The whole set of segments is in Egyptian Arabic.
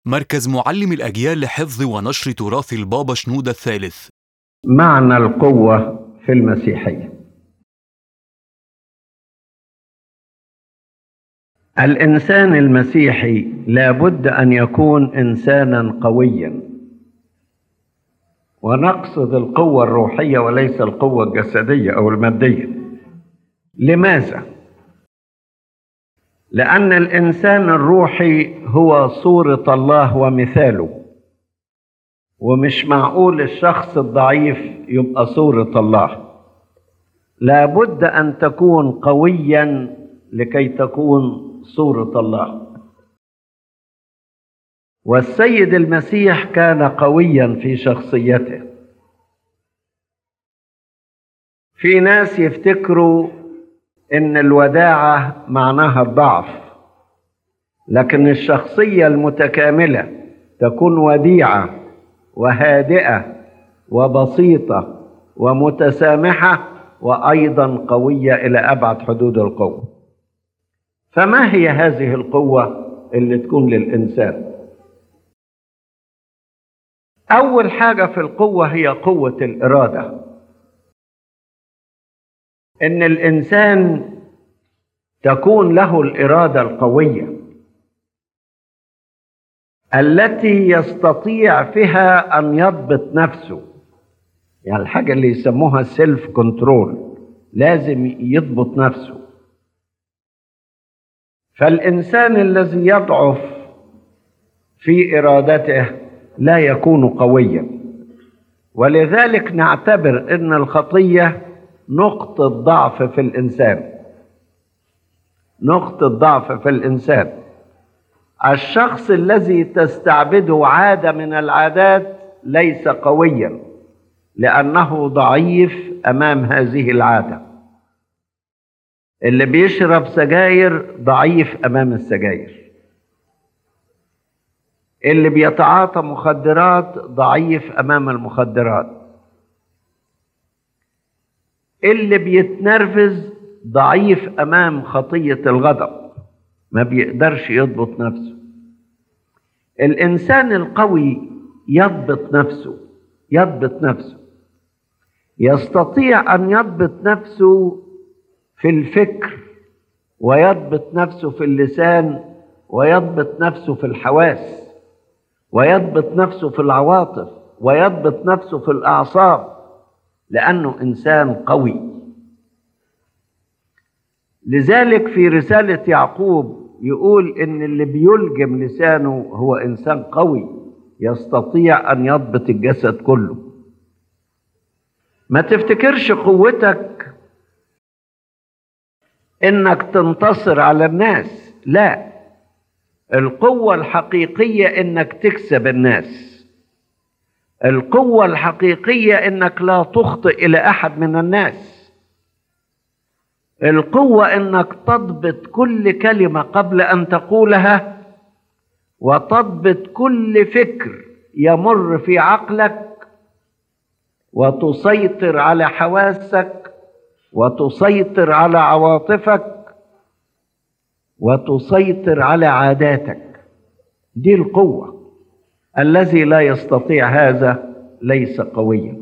مركز معلم الأجيال لحفظ ونشر تراث البابا شنودة الثالث معنى القوة في المسيحية الإنسان المسيحي لابد أن يكون إنسانا قويا ونقصد القوة الروحية وليس القوة الجسدية أو المادية لماذا؟ لأن الإنسان الروحي هو صورة الله ومثاله ومش معقول الشخص الضعيف يبقى صورة الله لابد أن تكون قويا لكي تكون صورة الله والسيد المسيح كان قويا في شخصيته في ناس يفتكروا ان الوداعه معناها الضعف لكن الشخصيه المتكامله تكون وديعه وهادئه وبسيطه ومتسامحه وايضا قويه الى ابعد حدود القوه فما هي هذه القوه اللي تكون للانسان اول حاجه في القوه هي قوه الاراده ان الانسان تكون له الاراده القويه التي يستطيع فيها ان يضبط نفسه يعني الحاجه اللي يسموها سيلف كنترول لازم يضبط نفسه فالانسان الذي يضعف في ارادته لا يكون قويا ولذلك نعتبر ان الخطيه نقطة ضعف في الإنسان نقطة ضعف في الإنسان الشخص الذي تستعبده عادة من العادات ليس قويا لأنه ضعيف أمام هذه العادة اللي بيشرب سجاير ضعيف أمام السجاير اللي بيتعاطى مخدرات ضعيف أمام المخدرات اللي بيتنرفز ضعيف امام خطيه الغضب ما بيقدرش يضبط نفسه الانسان القوي يضبط نفسه يضبط نفسه يستطيع ان يضبط نفسه في الفكر ويضبط نفسه في اللسان ويضبط نفسه في الحواس ويضبط نفسه في العواطف ويضبط نفسه في الاعصاب لأنه إنسان قوي لذلك في رسالة يعقوب يقول إن اللي بيلجم لسانه هو إنسان قوي يستطيع أن يضبط الجسد كله ما تفتكرش قوتك إنك تنتصر على الناس لا القوة الحقيقية إنك تكسب الناس القوة الحقيقية انك لا تخطئ الى احد من الناس القوة انك تضبط كل كلمة قبل ان تقولها وتضبط كل فكر يمر في عقلك وتسيطر على حواسك وتسيطر على عواطفك وتسيطر على عاداتك دي القوه الذي لا يستطيع هذا ليس قويا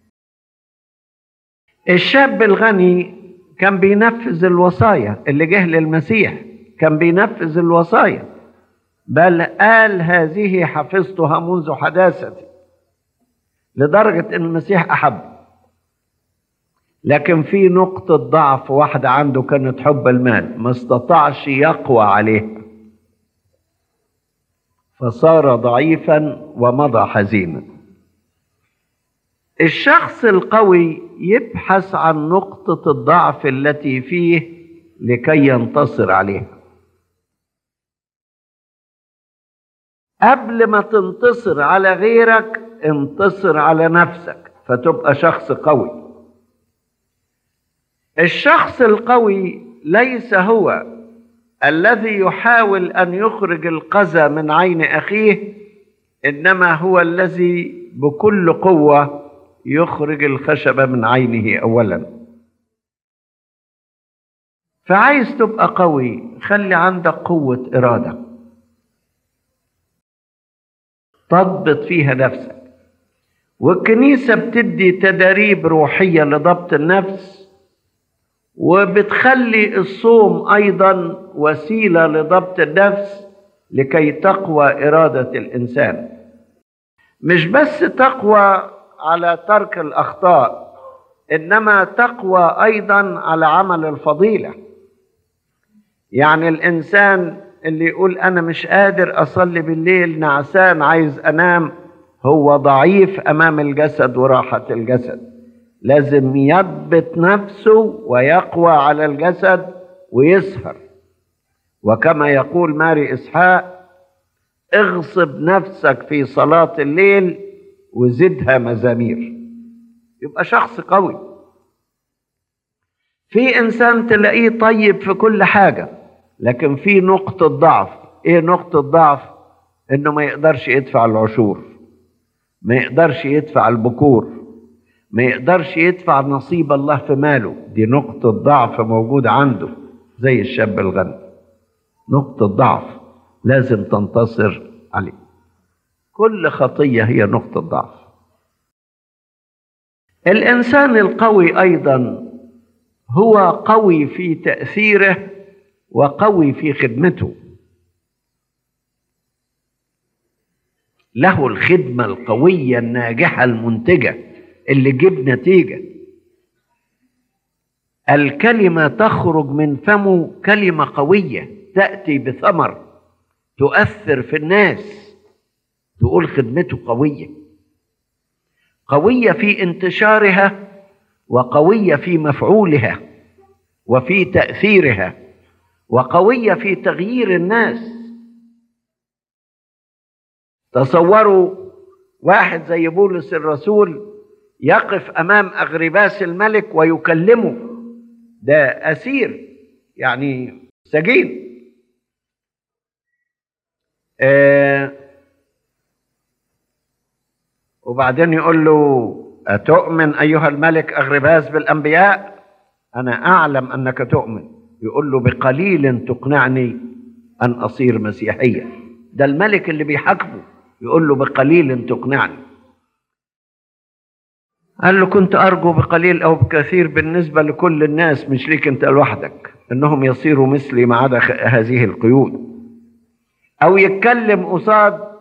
الشاب الغني كان بينفذ الوصايا اللي جه للمسيح كان بينفذ الوصايا بل قال هذه حفظتها منذ حداثتي لدرجة ان المسيح احب لكن في نقطة ضعف واحدة عنده كانت حب المال ما استطاعش يقوى عليها فصار ضعيفا ومضى حزينا الشخص القوي يبحث عن نقطة الضعف التي فيه لكي ينتصر عليها قبل ما تنتصر على غيرك انتصر على نفسك فتبقى شخص قوي الشخص القوي ليس هو الذي يحاول ان يخرج القذى من عين اخيه انما هو الذي بكل قوه يخرج الخشب من عينه اولا فعايز تبقى قوي خلي عندك قوه اراده تضبط فيها نفسك والكنيسة بتدي تداريب روحية لضبط النفس وبتخلي الصوم أيضا وسيلة لضبط النفس لكي تقوى إرادة الإنسان مش بس تقوى على ترك الأخطاء إنما تقوى أيضا على عمل الفضيلة يعني الإنسان اللي يقول أنا مش قادر أصلي بالليل نعسان عايز أنام هو ضعيف أمام الجسد وراحة الجسد لازم يضبط نفسه ويقوى على الجسد ويسهر وكما يقول ماري إسحاق اغصب نفسك في صلاة الليل وزدها مزامير يبقى شخص قوي في إنسان تلاقيه طيب في كل حاجة لكن في نقطة ضعف إيه نقطة ضعف إنه ما يقدرش يدفع العشور ما يقدرش يدفع البكور ما يقدرش يدفع نصيب الله في ماله دي نقطة ضعف موجودة عنده زي الشاب الغني نقطة ضعف لازم تنتصر عليه كل خطية هي نقطة ضعف الإنسان القوي أيضا هو قوي في تأثيره وقوي في خدمته له الخدمة القوية الناجحة المنتجة اللي تجيب نتيجة الكلمة تخرج من فمه كلمة قوية تأتي بثمر تؤثر في الناس تقول خدمته قوية قوية في انتشارها وقوية في مفعولها وفي تأثيرها وقوية في تغيير الناس تصوروا واحد زي بولس الرسول يقف امام اغرباس الملك ويكلمه ده اسير يعني سجين آه وبعدين يقول له أتؤمن أيها الملك أغرباس بالأنبياء أنا أعلم أنك تؤمن يقول له بقليل تقنعني أن أصير مسيحيا ده الملك اللي بيحاكمه يقول له بقليل تقنعني قال له كنت أرجو بقليل أو بكثير بالنسبة لكل الناس مش ليك أنت لوحدك إنهم يصيروا مثلي ما عدا هذه القيود أو يتكلم قصاد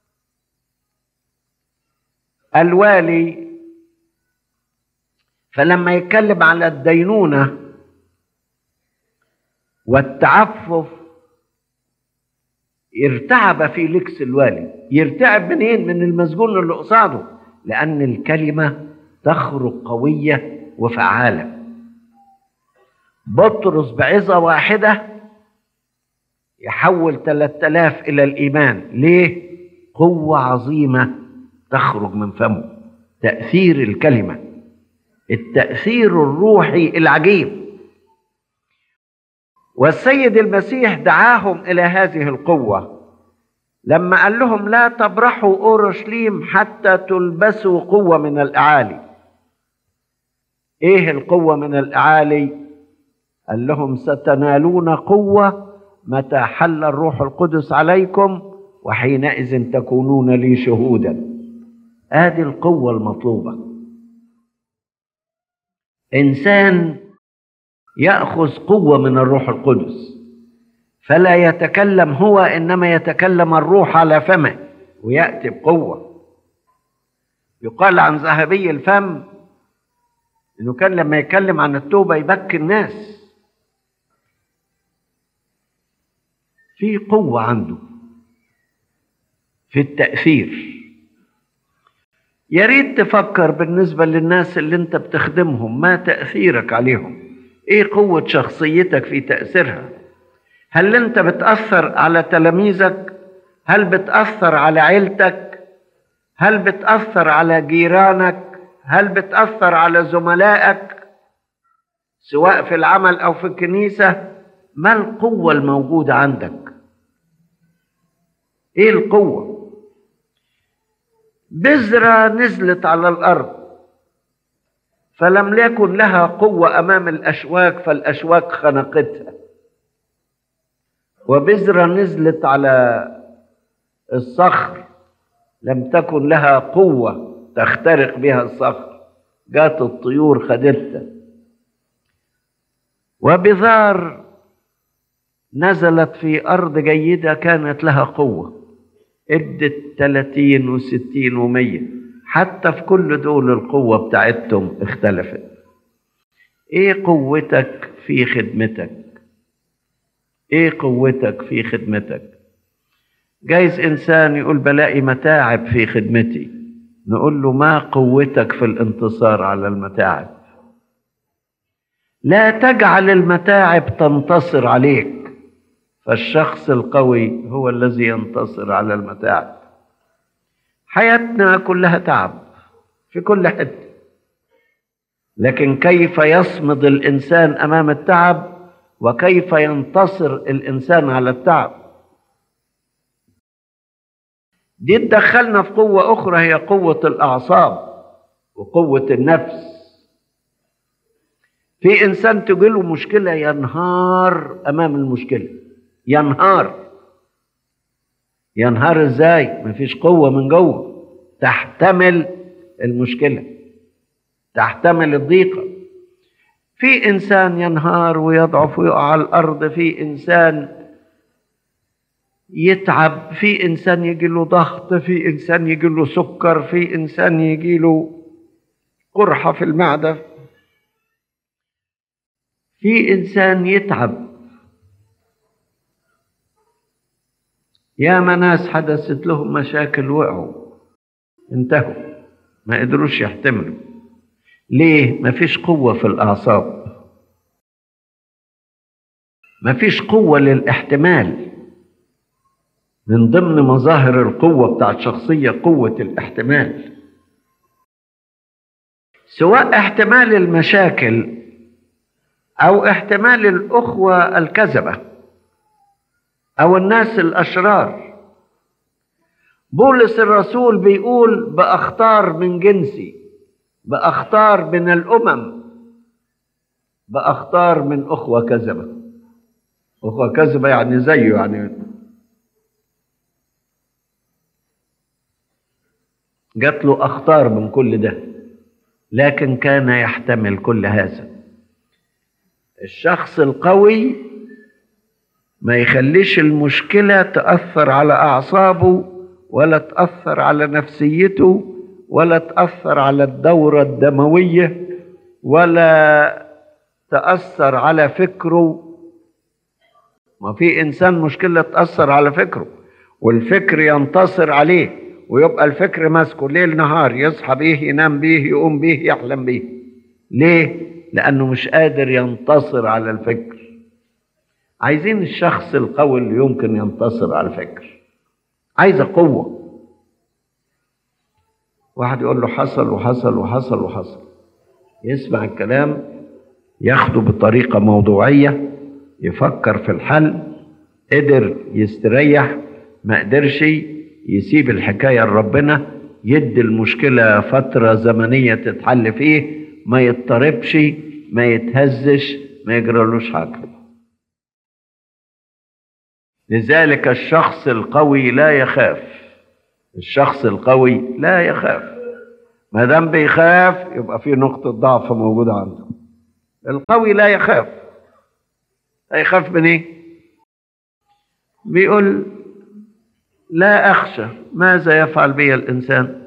الوالي فلما يتكلم على الدينونة والتعفف ارتعب في لكس الوالي يرتعب منين من المسجون اللي قصاده لأن الكلمة تخرج قوية وفعالة بطرس بعظة واحدة يحول 3000 إلى الإيمان ليه؟ قوة عظيمة تخرج من فمه تأثير الكلمة التأثير الروحي العجيب والسيد المسيح دعاهم إلى هذه القوة لما قال لهم لا تبرحوا أورشليم حتى تلبسوا قوة من الأعالي إيه القوة من الأعالي قال لهم ستنالون قوة متى حل الروح القدس عليكم وحينئذ تكونون لي شهودا هذه القوة المطلوبة إنسان يأخذ قوة من الروح القدس فلا يتكلم هو إنما يتكلم الروح على فمه ويأتي بقوة يقال عن ذهبي الفم إنه كان لما يتكلم عن التوبة يبكي الناس في قوة عنده في التأثير يا ريت تفكر بالنسبة للناس اللي انت بتخدمهم ما تأثيرك عليهم ايه قوة شخصيتك في تأثيرها هل انت بتأثر على تلاميذك هل بتأثر على عيلتك هل بتأثر على جيرانك هل بتأثر على زملائك سواء في العمل أو في الكنيسة ما القوة الموجودة عندك ايه القوة بذرة نزلت على الأرض فلم يكن لها قوة أمام الأشواك فالأشواك خنقتها وبذرة نزلت على الصخر لم تكن لها قوة تخترق بها الصخر جات الطيور خدتها وبذار نزلت في أرض جيدة كانت لها قوة ادت 30 و60 و100 حتى في كل دول القوة بتاعتهم اختلفت ايه قوتك في خدمتك ايه قوتك في خدمتك جايز انسان يقول بلاقي متاعب في خدمتي نقول له ما قوتك في الانتصار على المتاعب لا تجعل المتاعب تنتصر عليك فالشخص القوي هو الذي ينتصر على المتاعب حياتنا كلها تعب في كل حته لكن كيف يصمد الانسان امام التعب وكيف ينتصر الانسان على التعب دي تدخلنا في قوه اخرى هي قوه الاعصاب وقوه النفس في انسان تجيله مشكله ينهار امام المشكله ينهار ينهار ازاي مفيش قوه من جوه تحتمل المشكله تحتمل الضيقه في انسان ينهار ويضعف ويقع على الارض في انسان يتعب في انسان يجي له ضغط في انسان يجي له سكر في انسان يجي له قرحه في المعده في انسان يتعب يا ناس حدثت لهم مشاكل وقعوا انتهوا ما قدروش يحتملوا ليه مفيش قوة في الأعصاب مفيش قوة للاحتمال من ضمن مظاهر القوة بتاعت شخصية قوة الاحتمال سواء احتمال المشاكل أو احتمال الأخوة الكذبة أو الناس الأشرار بولس الرسول بيقول بأختار من جنسي بأختار من الأمم بأختار من أخوة كذبة أخوة كذبة يعني زيه يعني جات له أختار من كل ده لكن كان يحتمل كل هذا الشخص القوي ما يخليش المشكلة تأثر على أعصابه ولا تأثر على نفسيته ولا تأثر على الدورة الدموية ولا تأثر على فكره ما في إنسان مشكلة تأثر على فكره والفكر ينتصر عليه ويبقى الفكر ماسكه ليل نهار يصحى بيه ينام بيه يقوم بيه يحلم بيه ليه؟ لأنه مش قادر ينتصر على الفكر عايزين الشخص القوي اللي يمكن ينتصر على الفكر عايزة قوة واحد يقول له حصل وحصل وحصل وحصل يسمع الكلام ياخده بطريقة موضوعية يفكر في الحل قدر يستريح ما قدرش يسيب الحكاية لربنا يدي المشكلة فترة زمنية تتحل فيه ما يضطربش ما يتهزش ما يجرالوش حاجة لذلك الشخص القوي لا يخاف الشخص القوي لا يخاف ما دام بيخاف يبقى في نقطة ضعف موجودة عنده القوي لا يخاف هيخاف من ايه بيقول لا أخشى ماذا يفعل بي الإنسان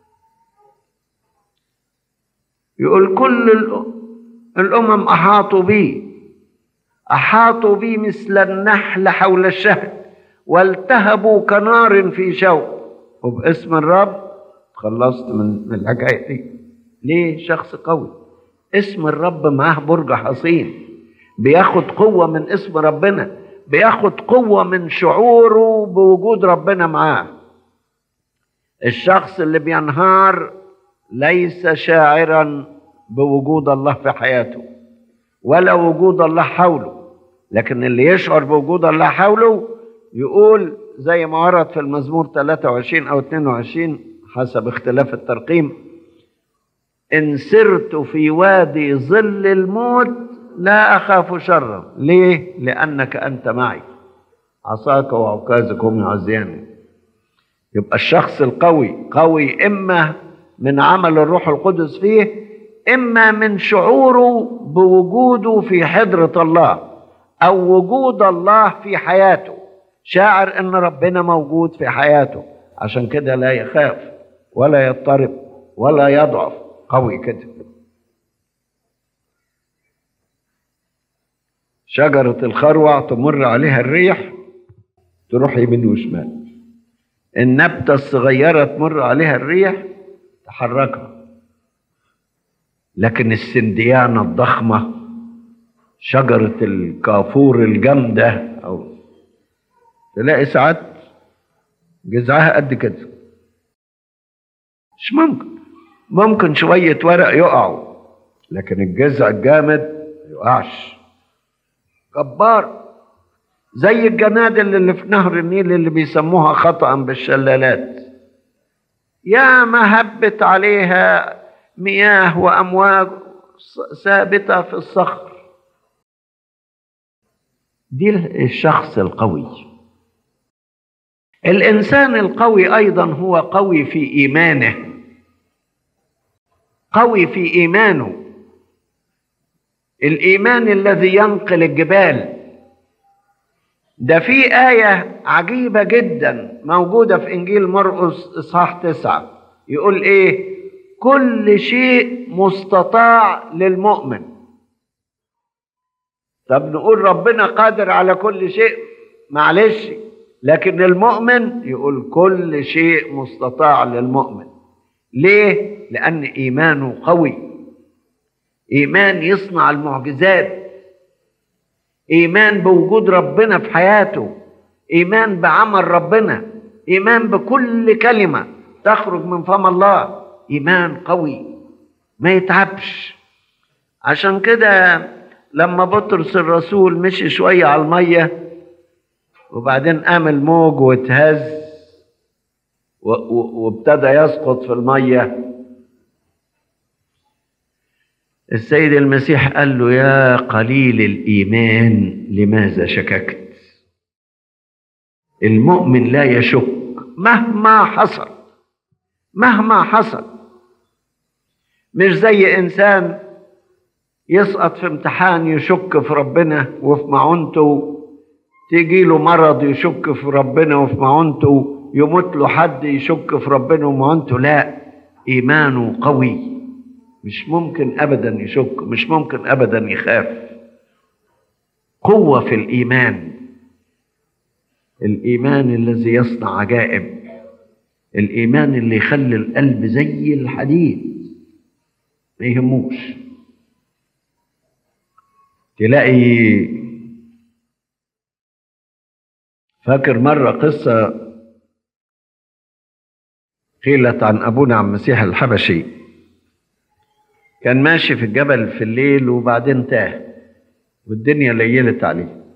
يقول كل الأمم أحاطوا بي أحاطوا بي مثل النحل حول الشهد والتهبوا كنار في شوك وباسم الرب خلصت من من الحكايه دي ليه شخص قوي اسم الرب معاه برج حصين بياخد قوة من اسم ربنا بياخد قوة من شعوره بوجود ربنا معاه الشخص اللي بينهار ليس شاعرا بوجود الله في حياته ولا وجود الله حوله لكن اللي يشعر بوجود الله حوله يقول زي ما ورد في المزمور 23 أو 22 حسب اختلاف الترقيم إن سرت في وادي ظل الموت لا أخاف شرا ليه؟ لأنك أنت معي عصاك وعكازك هم يعزياني يبقى الشخص القوي قوي إما من عمل الروح القدس فيه إما من شعوره بوجوده في حضرة الله أو وجود الله في حياته شاعر إن ربنا موجود في حياته عشان كده لا يخاف ولا يضطرب ولا يضعف قوي كده شجرة الخروع تمر عليها الريح تروح يمين وشمال النبتة الصغيرة تمر عليها الريح تحركها لكن السنديانة الضخمة شجرة الكافور الجامدة أو تلاقي ساعات جذعها قد كده مش ممكن ممكن شوية ورق يقعوا لكن الجذع الجامد ما يقعش جبار زي الجنادل اللي في نهر النيل اللي بيسموها خطأ بالشلالات يا ما هبت عليها مياه وأمواج ثابتة في الصخر دي الشخص القوي الإنسان القوي أيضا هو قوي في إيمانه قوي في إيمانه الإيمان الذي ينقل الجبال ده في آية عجيبة جدا موجودة في إنجيل مرقس إصحاح تسعة يقول إيه كل شيء مستطاع للمؤمن طب نقول ربنا قادر على كل شيء معلش لكن المؤمن يقول كل شيء مستطاع للمؤمن ليه لان ايمانه قوي ايمان يصنع المعجزات ايمان بوجود ربنا في حياته ايمان بعمل ربنا ايمان بكل كلمه تخرج من فم الله ايمان قوي ما يتعبش عشان كده لما بطرس الرسول مشي شويه على الميه وبعدين قام الموج واتهز وابتدى يسقط في الميه السيد المسيح قال له يا قليل الايمان لماذا شككت المؤمن لا يشك مهما حصل مهما حصل مش زي انسان يسقط في امتحان يشك في ربنا وفي معونته تيجي له مرض يشك في ربنا وفي معونته يموت له حد يشك في ربنا ومعونته لا ايمانه قوي مش ممكن ابدا يشك مش ممكن ابدا يخاف قوه في الايمان الايمان الذي يصنع عجائب الايمان اللي يخلي القلب زي الحديد ما يهموش تلاقي فاكر مرة قصة قيلت عن أبونا عم مسيح الحبشي كان ماشي في الجبل في الليل وبعدين تاه والدنيا ليلت عليه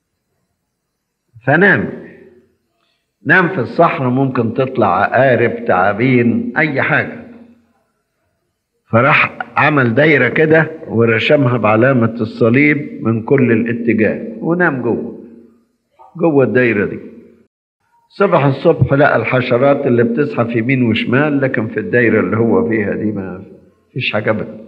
فنام نام في الصحراء ممكن تطلع عقارب تعابين أي حاجة فراح عمل دايرة كده ورشمها بعلامة الصليب من كل الاتجاه ونام جوه جوه الدايرة دي صبح الصبح لقى الحشرات اللي بتزحف يمين وشمال لكن في الدايرة اللي هو فيها دي ما فيش حاجة أبدا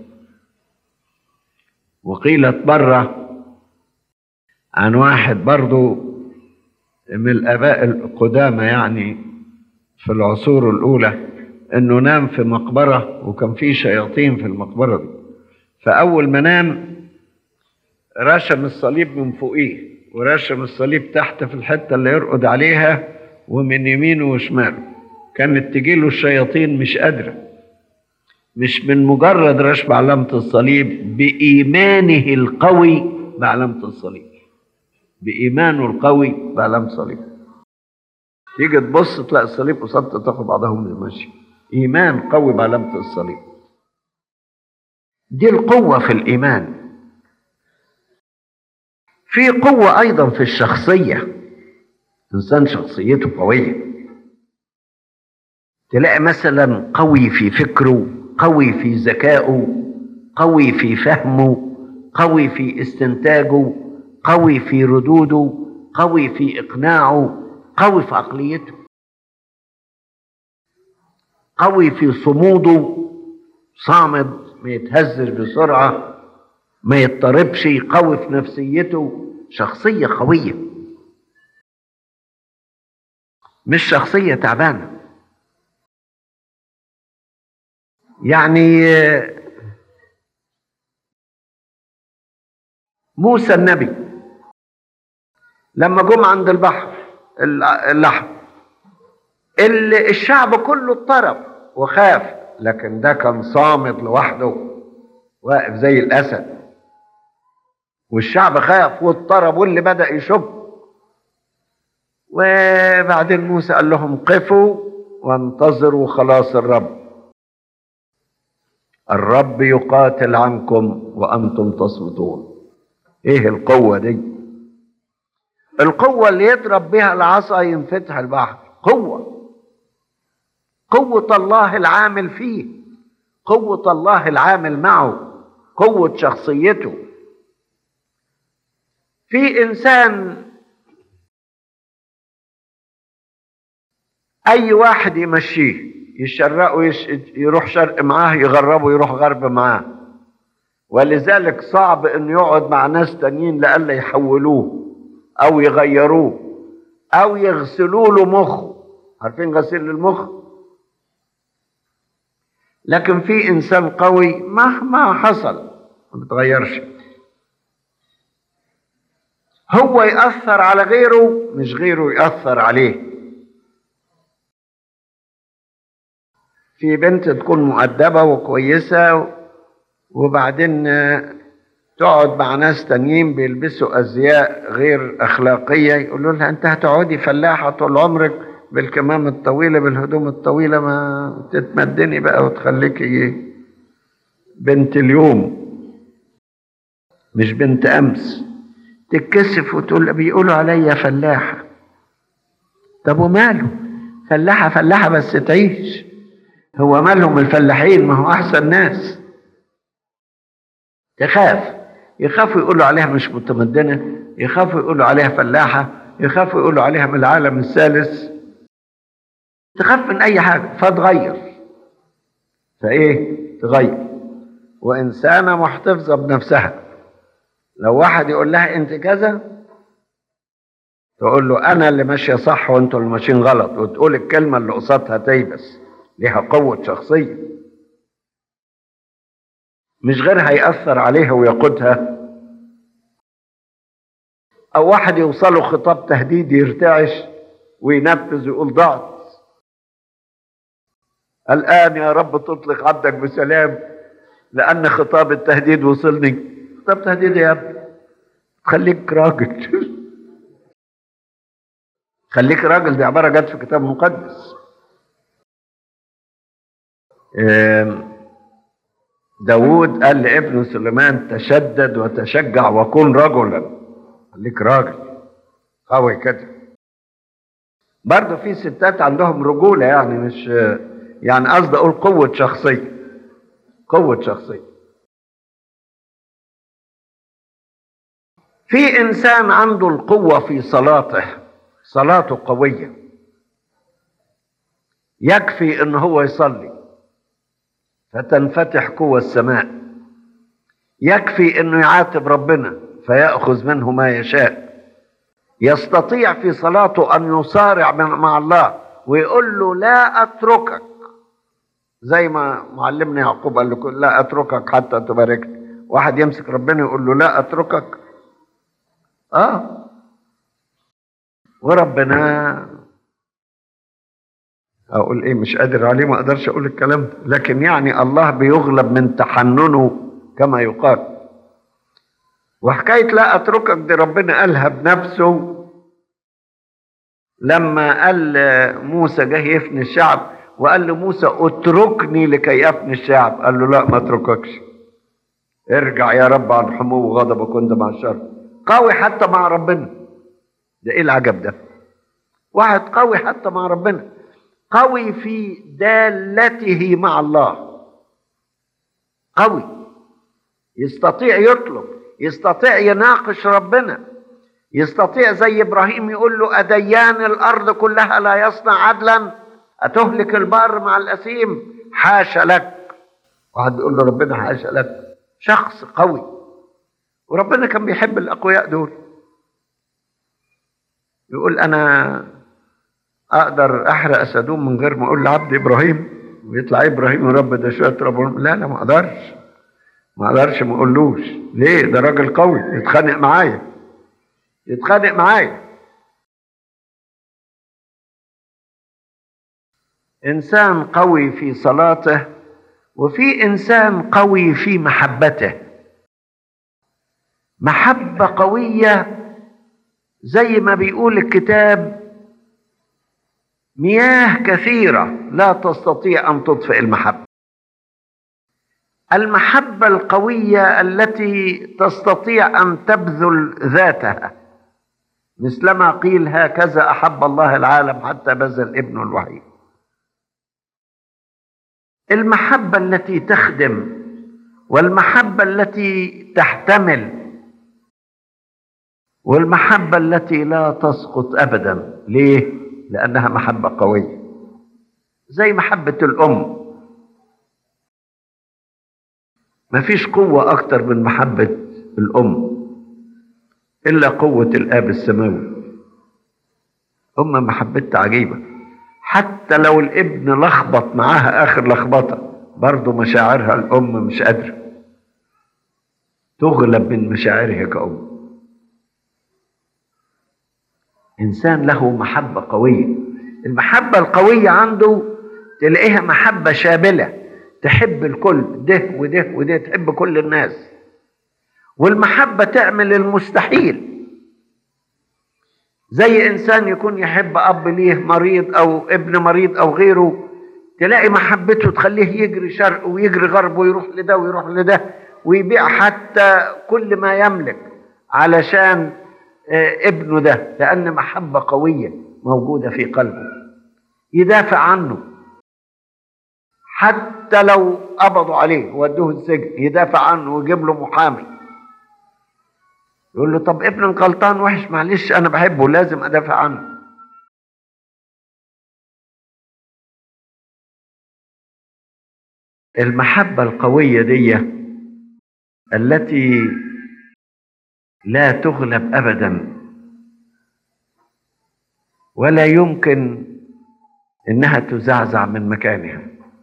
وقيلت بره عن واحد برضو من الآباء القدامى يعني في العصور الأولى إنه نام في مقبرة وكان في شياطين في المقبرة دي فأول ما نام رشم الصليب من فوقيه ورشم الصليب تحت في الحتة اللي يرقد عليها ومن يمينه وشماله كانت تجيله الشياطين مش قادرة مش من مجرد رشم علامة الصليب بإيمانه القوي بعلامة الصليب بإيمانه القوي بعلامة الصليب تيجي تبص تلاقي الصليب قصادته تاخد بعضهم ماشي إيمان قوي بعلامة الصليب دي القوة في الإيمان في قوة أيضا في الشخصية إنسان شخصيته قوية تلاقي مثلا قوي في فكره قوي في ذكائه قوي في فهمه قوي في استنتاجه قوي في ردوده قوي في إقناعه قوي في عقليته قوي في صموده صامد ما يتهزش بسرعة ما يضطربش قوي في نفسيته شخصية قوية مش شخصية تعبانة يعني موسى النبي لما جم عند البحر الأحمر الشعب كله اضطرب وخاف لكن ده كان صامد لوحده واقف زي الأسد والشعب خاف واضطرب واللي بدأ يشب وبعدين موسى قال لهم قفوا وانتظروا خلاص الرب الرب يقاتل عنكم وأنتم تصمتون ايه القوة دي القوة اللي يضرب بها العصا ينفتح البحر قوة قوة الله العامل فيه قوة الله العامل معه قوة شخصيته في إنسان أي واحد يمشيه يشرقه يش... يروح شرق معاه يغربه يروح غرب معاه ولذلك صعب انه يقعد مع ناس تانيين لئلا يحولوه او يغيروه او يغسلوا له مخه عارفين غسيل المخ لكن في انسان قوي مهما حصل ما بيتغيرش هو يأثر على غيره مش غيره يأثر عليه في بنت تكون مؤدبة وكويسة وبعدين تقعد مع ناس تانيين بيلبسوا أزياء غير أخلاقية يقولوا لها أنت هتقعدي فلاحة طول عمرك بالكمام الطويلة بالهدوم الطويلة ما تتمدني بقى وتخليكي بنت اليوم مش بنت أمس تتكسف وتقول بيقولوا عليا فلاحة طب وماله فلاحة فلاحة بس تعيش هو مالهم الفلاحين ما هو أحسن ناس تخاف يخافوا يقولوا عليها مش متمدنة يخافوا يقولوا عليها فلاحة يخافوا يقولوا عليها من العالم الثالث تخاف من أي حاجة فتغير فإيه تغير وإنسانة محتفظة بنفسها لو واحد يقول لها أنت كذا تقول له أنا اللي ماشية صح وأنتوا اللي ماشيين غلط وتقول الكلمة اللي قصادها تيبس ليها قوة شخصية مش غيرها يأثر عليها ويقودها أو واحد يوصله خطاب تهديد يرتعش وينفذ ويقول ضعت الآن يا رب تطلق عبدك بسلام لأن خطاب التهديد وصلني خطاب تهديد يا ابني خليك راجل خليك راجل دي عبارة جت في كتاب مقدس داود قال لابنه سليمان تشدد وتشجع وكن رجلا خليك راجل قوي كده برضه في ستات عندهم رجولة يعني مش يعني قصدي أقول قوة شخصية قوة شخصية في إنسان عنده القوة في صلاته صلاته قوية يكفي إن هو يصلي فتنفتح قوى السماء يكفي انه يعاتب ربنا فياخذ منه ما يشاء يستطيع في صلاته ان يصارع مع الله ويقول له لا اتركك زي ما معلمنا يعقوب قال له لا اتركك حتى تباركني واحد يمسك ربنا يقول له لا اتركك اه وربنا اقول ايه مش قادر عليه ما اقدرش اقول الكلام ده لكن يعني الله بيغلب من تحننه كما يقال وحكايه لا اتركك دي ربنا قالها بنفسه لما قال موسى جه يفني الشعب وقال لموسى اتركني لكي افني الشعب قال له لا ما اترككش ارجع يا رب عن حمو وغضبك كنت مع الشر قوي حتى مع ربنا ده ايه العجب ده واحد قوي حتى مع ربنا قوي في دالته مع الله قوي يستطيع يطلب يستطيع يناقش ربنا يستطيع زي ابراهيم يقول له اديان الارض كلها لا يصنع عدلا أتهلك البار مع الأثيم حاشا لك واحد بيقول له ربنا حاشا لك شخص قوي وربنا كان بيحب الأقوياء دول يقول أنا أقدر أحرق سدوم من غير ما أقول لعبد إبراهيم ويطلع إبراهيم رب ده شوية رب لا لا ما أقدرش ما أقدرش ما أقولوش ليه ده راجل قوي يتخانق معايا يتخانق معايا انسان قوي في صلاته وفي انسان قوي في محبته محبه قويه زي ما بيقول الكتاب مياه كثيره لا تستطيع ان تطفئ المحبه المحبه القويه التي تستطيع ان تبذل ذاتها مثلما قيل هكذا احب الله العالم حتى بذل ابنه الوحيد المحبه التي تخدم والمحبه التي تحتمل والمحبه التي لا تسقط ابدا ليه لانها محبه قويه زي محبه الام مفيش قوه اكتر من محبه الام الا قوه الاب السماوي ام محبتها عجيبه حتى لو الابن لخبط معاها اخر لخبطه برضه مشاعرها الام مش قادره تغلب من مشاعرها كأم انسان له محبه قويه المحبه القويه عنده تلاقيها محبه شامله تحب الكل ده وده وده تحب كل الناس والمحبه تعمل المستحيل زي انسان يكون يحب اب ليه مريض او ابن مريض او غيره تلاقي محبته تخليه يجري شرق ويجري غرب ويروح لده ويروح لده ويبيع حتى كل ما يملك علشان ابنه ده لان محبه قويه موجوده في قلبه يدافع عنه حتى لو قبضوا عليه ودوه السجن يدافع عنه ويجيب له محامي يقول له طب ابن غلطان وحش معلش انا بحبه لازم ادافع عنه المحبه القويه دي التي لا تغلب ابدا ولا يمكن انها تزعزع من مكانها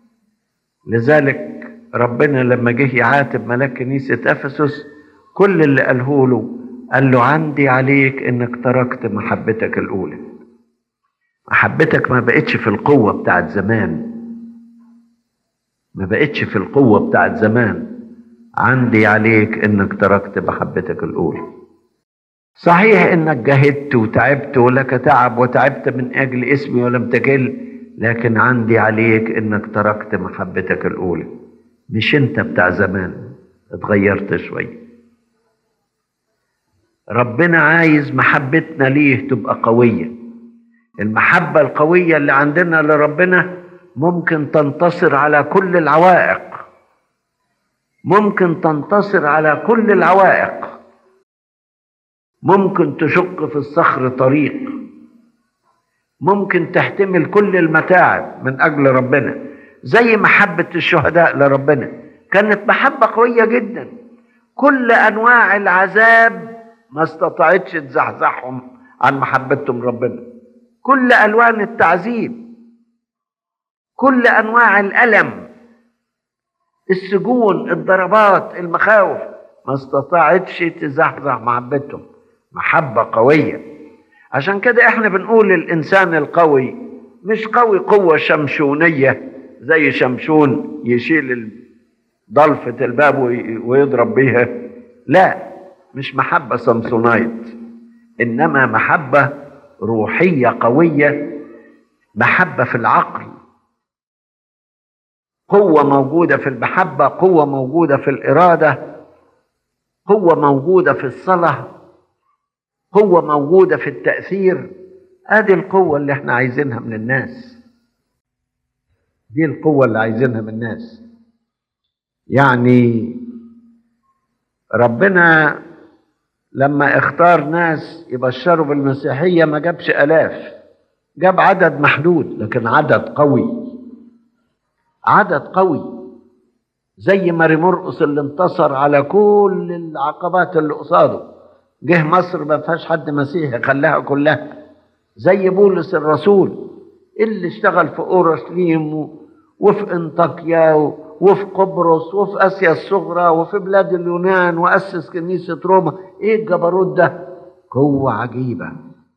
لذلك ربنا لما جه يعاتب ملاك كنيسه افسس كل اللي قاله له قال له عندي عليك انك تركت محبتك الاولى محبتك ما بقتش في القوه بتاعت زمان ما بقتش في القوه بتاعت زمان عندي عليك انك تركت محبتك الاولى صحيح انك جاهدت وتعبت ولك تعب وتعبت من اجل اسمي ولم تكل لكن عندي عليك انك تركت محبتك الاولى مش انت بتاع زمان اتغيرت شويه ربنا عايز محبتنا ليه تبقى قويه المحبه القويه اللي عندنا لربنا ممكن تنتصر على كل العوائق ممكن تنتصر على كل العوائق ممكن تشق في الصخر طريق ممكن تحتمل كل المتاعب من اجل ربنا زي محبه الشهداء لربنا كانت محبه قويه جدا كل انواع العذاب ما استطاعتش تزحزحهم عن محبتهم ربنا كل الوان التعذيب كل انواع الالم السجون الضربات المخاوف ما استطاعتش تزحزح محبتهم محبة قوية عشان كده احنا بنقول الانسان القوي مش قوي قوة شمشونية زي شمشون يشيل ضلفة الباب ويضرب بيها لا مش محبة سمسونايت انما محبة روحية قوية محبة في العقل قوة موجودة في المحبة قوة موجودة في الإرادة قوة موجودة في الصلاة قوة موجودة في التأثير ادي القوة اللي احنا عايزينها من الناس دي القوة اللي عايزينها من الناس يعني ربنا لما اختار ناس يبشروا بالمسيحية ما جابش آلاف جاب عدد محدود لكن عدد قوي عدد قوي زي ماري مرقس اللي انتصر على كل العقبات اللي قصاده جه مصر ما فيهاش حد مسيحي خلاها كلها زي بولس الرسول اللي اشتغل في اورشليم و- وفي انطاكيا و- وفي قبرص وفي اسيا الصغرى وفي بلاد اليونان واسس كنيسه روما ايه الجبروت ده قوه عجيبه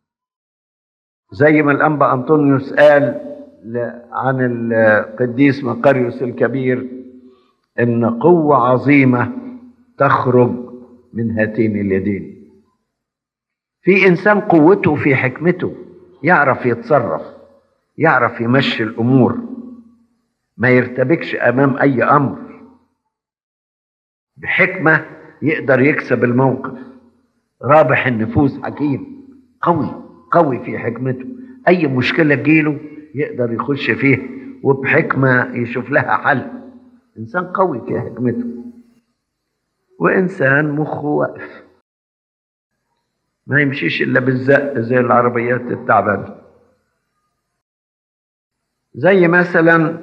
زي ما الانبا انطونيوس قال ل- عن القديس مقاريوس الكبير ان قوه عظيمه تخرج من هاتين اليدين في انسان قوته في حكمته يعرف يتصرف يعرف يمشي الامور ما يرتبكش امام اي امر بحكمه يقدر يكسب الموقف رابح النفوس حكيم قوي قوي في حكمته اي مشكله تجيله يقدر يخش فيها وبحكمه يشوف لها حل انسان قوي في حكمته وانسان مخه واقف ما يمشيش الا بالزق زي العربيات التعبانه زي مثلا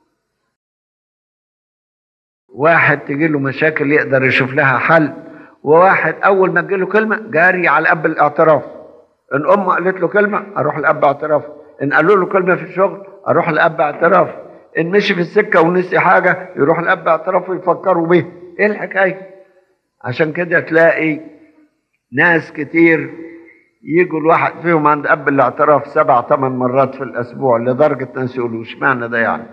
واحد تجي له مشاكل يقدر يشوف لها حل وواحد اول ما تجي له كلمه جاري على اب الاعتراف ان امه قالت له كلمه اروح لاب اعتراف ان قالوا له كلمه في الشغل اروح لاب اعتراف ان مشي في السكه ونسي حاجه يروح لاب اعتراف ويفكروا بيه ايه الحكايه عشان كده تلاقي ناس كتير يجوا الواحد فيهم عند اب الاعتراف سبع ثمان مرات في الاسبوع لدرجه ناس يقولوا اشمعنى ده يعني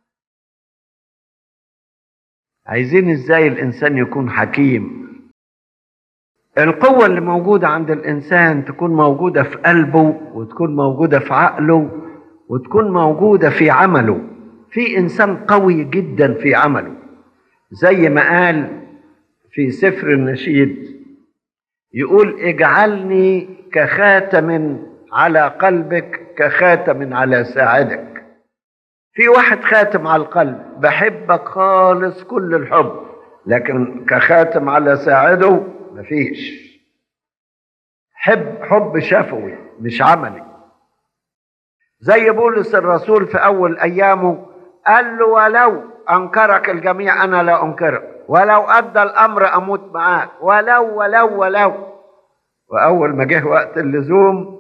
عايزين ازاي الانسان يكون حكيم القوة اللي موجودة عند الإنسان تكون موجودة في قلبه وتكون موجودة في عقله وتكون موجودة في عمله في إنسان قوي جدا في عمله زي ما قال في سفر النشيد يقول اجعلني كخاتم على قلبك كخاتم على ساعدك في واحد خاتم على القلب بحبك خالص كل الحب لكن كخاتم على ساعده مفيش حب حب شفوي مش عملي زي بولس الرسول في اول ايامه قال له ولو انكرك الجميع انا لا انكرك ولو ادى الامر اموت معاك ولو ولو ولو واول ما جه وقت اللزوم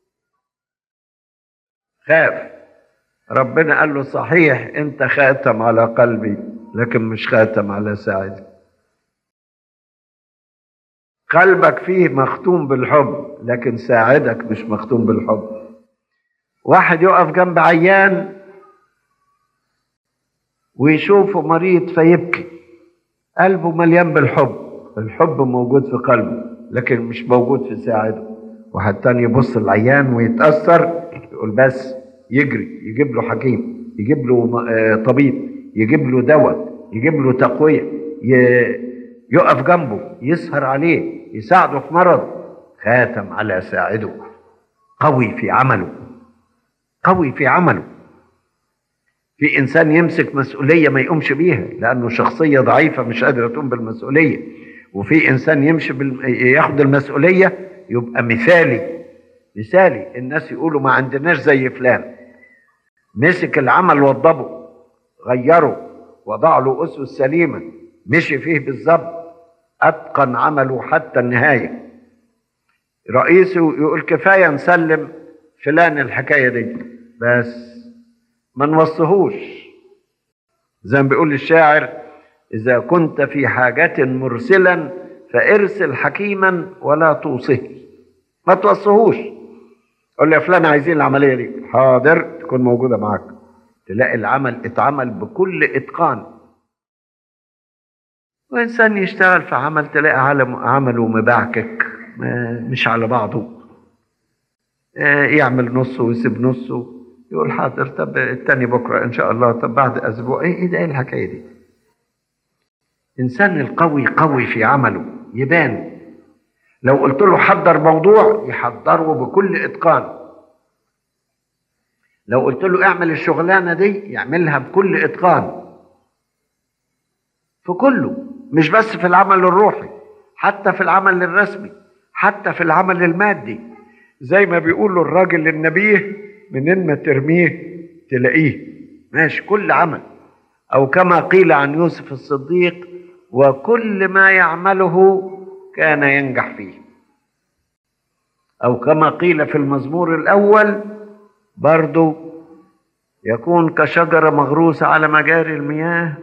خاف ربنا قال له صحيح انت خاتم على قلبي لكن مش خاتم على ساعدي قلبك فيه مختوم بالحب لكن ساعدك مش مختوم بالحب واحد يقف جنب عيان ويشوفه مريض فيبكي قلبه مليان بالحب الحب موجود في قلبه لكن مش موجود في ساعده واحد تاني يبص العيان ويتأثر يقول بس يجري يجيب له حكيم يجيب له آه، طبيب يجيب له دواء يجيب له تقوية ي- يقف جنبه يسهر عليه يساعده في مرض خاتم على ساعده قوي في عمله قوي في عمله في انسان يمسك مسؤوليه ما يقومش بيها لانه شخصيه ضعيفه مش قادره تقوم بالمسؤوليه وفي انسان يمشي بال... ياخد المسؤوليه يبقى مثالي مثالي الناس يقولوا ما عندناش زي فلان مسك العمل وضبه غيره وضع له اسس سليمه مشي فيه بالظبط اتقن عمله حتى النهايه رئيسه يقول كفايه نسلم فلان الحكايه دي بس ما نوصهوش زي ما بيقول الشاعر إذا كنت في حاجة مرسلا فارسل حكيما ولا توصه ما توصهوش قول له يا فلان عايزين العملية دي حاضر تكون موجودة معاك تلاقي العمل اتعمل بكل إتقان وإنسان يشتغل في عمل تلاقي عالم عمله مبعكك ما- مش على بعضه آه، يعمل نصه ويسيب نصه يقول حاضر طب التاني بكره ان شاء الله طب بعد اسبوع ايه ايه ده ايه الحكايه دي انسان القوي قوي في عمله يبان لو قلت له حضر موضوع يحضره بكل اتقان لو قلت له اعمل الشغلانه دي يعملها بكل اتقان في كله مش بس في العمل الروحي حتى في العمل الرسمي حتى في العمل المادي زي ما بيقولوا الراجل النبيه منين ما ترميه تلاقيه ماشي كل عمل او كما قيل عن يوسف الصديق وكل ما يعمله كان ينجح فيه او كما قيل في المزمور الاول برضو يكون كشجره مغروسه على مجاري المياه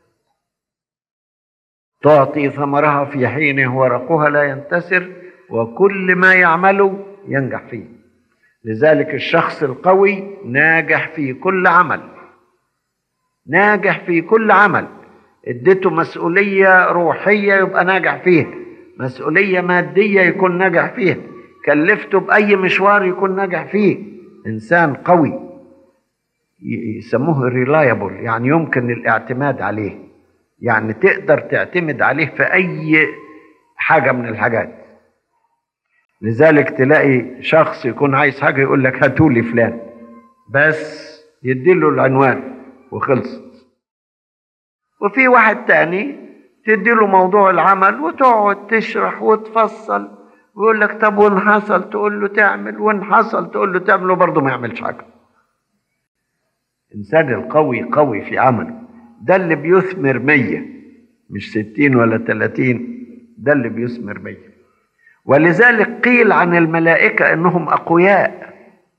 تعطي ثمرها في حينه ورقها لا ينتسر وكل ما يعمله ينجح فيه لذلك الشخص القوي ناجح في كل عمل ناجح في كل عمل اديته مسؤولية روحية يبقى ناجح فيها مسؤولية مادية يكون ناجح فيها كلفته بأي مشوار يكون ناجح فيه إنسان قوي يسموه ريلايبل يعني يمكن الاعتماد عليه يعني تقدر تعتمد عليه في أي حاجة من الحاجات لذلك تلاقي شخص يكون عايز حاجة يقول لك هاتولي فلان بس يديله العنوان وخلصت وفي واحد تاني تديله موضوع العمل وتقعد تشرح وتفصل ويقول لك طب وان حصل تقول له تعمل وان حصل تقول له تعمل وبرضه ما يعملش حاجه الانسان القوي قوي في عمله ده اللي بيثمر مية مش ستين ولا تلاتين ده اللي بيثمر مية ولذلك قيل عن الملائكة انهم اقوياء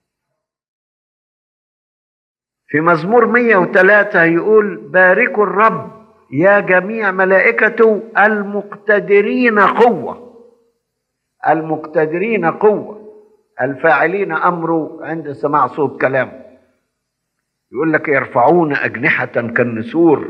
في مزمور 103 يقول باركوا الرب يا جميع ملائكته المقتدرين قوة المقتدرين قوة الفاعلين أمره عند سماع صوت كلامه يقول لك يرفعون أجنحة كالنسور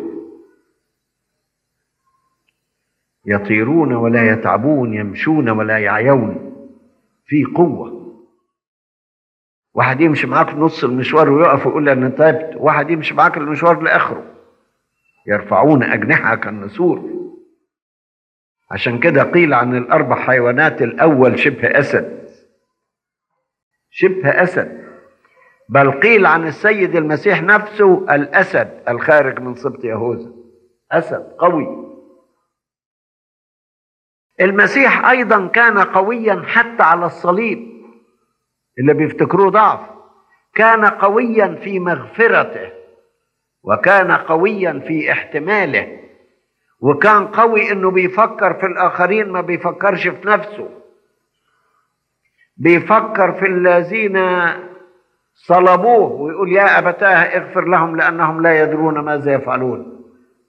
يطيرون ولا يتعبون يمشون ولا يعيون في قوة واحد يمشي معاك نص المشوار ويقف ويقول انا تعبت واحد يمشي معاك المشوار لاخره يرفعون اجنحه كالنسور عشان كده قيل عن الاربع حيوانات الاول شبه اسد شبه اسد بل قيل عن السيد المسيح نفسه الاسد الخارج من سبط يهوذا اسد قوي المسيح ايضا كان قويا حتى على الصليب اللي بيفتكروه ضعف كان قويا في مغفرته وكان قويا في احتماله وكان قوي انه بيفكر في الاخرين ما بيفكرش في نفسه بيفكر في الذين صلبوه ويقول يا ابتاه اغفر لهم لانهم لا يدرون ماذا يفعلون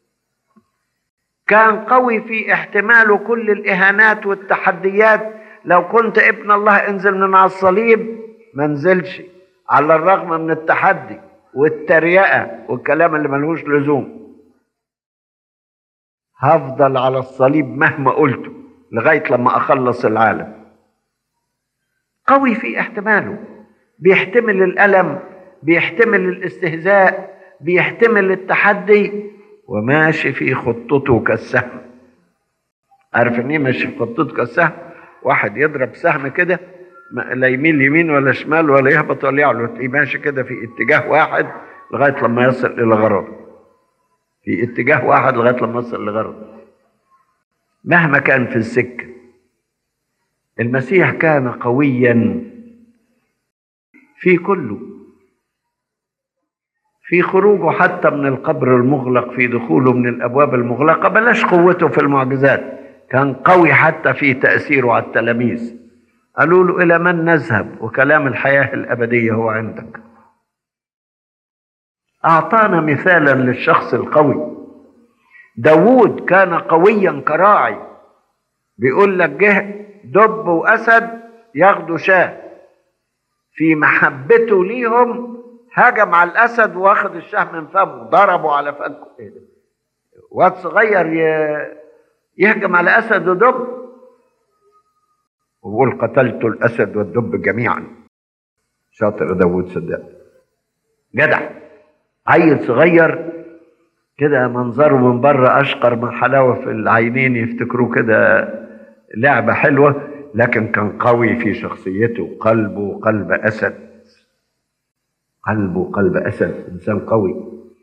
كان قوي في احتماله كل الاهانات والتحديات لو كنت ابن الله انزل من على الصليب ما انزلش على الرغم من التحدي والتريقة والكلام اللي ملهوش لزوم هفضل على الصليب مهما قلته لغاية لما أخلص العالم قوي في احتماله بيحتمل الألم بيحتمل الاستهزاء بيحتمل التحدي وماشي في خطته كالسهم عارف ان ايه ماشي في خطته كالسهم واحد يضرب سهم كده لا يميل يمين ولا شمال ولا يهبط ولا يعلو تلاقيه ماشي كده في اتجاه واحد لغايه لما يصل الى غرضه في اتجاه واحد لغايه لما يصل لغرضه مهما كان في السكه المسيح كان قويا في كله في خروجه حتى من القبر المغلق في دخوله من الابواب المغلقه بلاش قوته في المعجزات كان قوي حتى في تأثيره على التلاميذ قالوا له إلى من نذهب وكلام الحياة الأبدية هو عندك أعطانا مثالا للشخص القوي داوود كان قويا كراعي بيقول لك جه دب وأسد ياخدوا شاه في محبته ليهم هجم على الأسد واخد الشاه من فمه ضربه على فكه واد صغير ي... يهجم على اسد ودب ويقول قتلت الاسد والدب جميعا شاطر داوود صدق جدع عيل صغير كده منظره من بره اشقر من حلاوه في العينين يفتكروه كده لعبه حلوه لكن كان قوي في شخصيته قلبه قلب اسد قلبه قلب اسد انسان قوي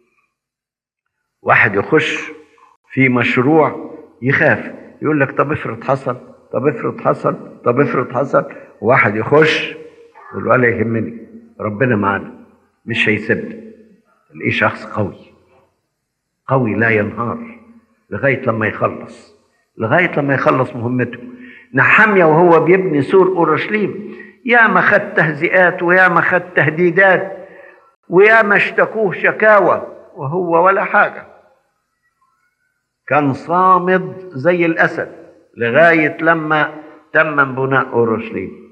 واحد يخش في مشروع يخاف يقول لك طب افرض حصل طب افرض حصل طب افرض حصل واحد يخش يقول ولا يهمني ربنا معانا مش هيسيبنا تلاقيه شخص قوي قوي لا ينهار لغاية لما يخلص لغاية لما يخلص مهمته نحمية وهو بيبني سور أورشليم يا ما خد تهزئات ويا ما خد تهديدات ويا ما اشتكوه شكاوى وهو ولا حاجة كان صامد زي الأسد لغاية لما تم بناء أورشليم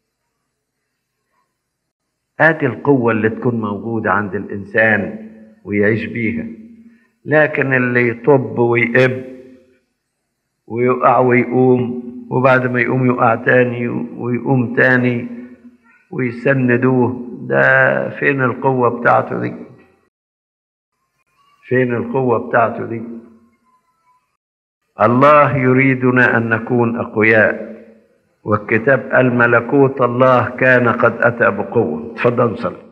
ادي القوة اللي تكون موجودة عند الإنسان ويعيش بيها لكن اللي يطب ويقب ويقع ويقوم وبعد ما يقوم يقع تاني ويقوم تاني ويسندوه ده فين القوة بتاعته دي فين القوة بتاعته دي الله يريدنا أن نكون أقوياء والكتاب قال ملكوت الله كان قد أتى بقوة تفضل صلي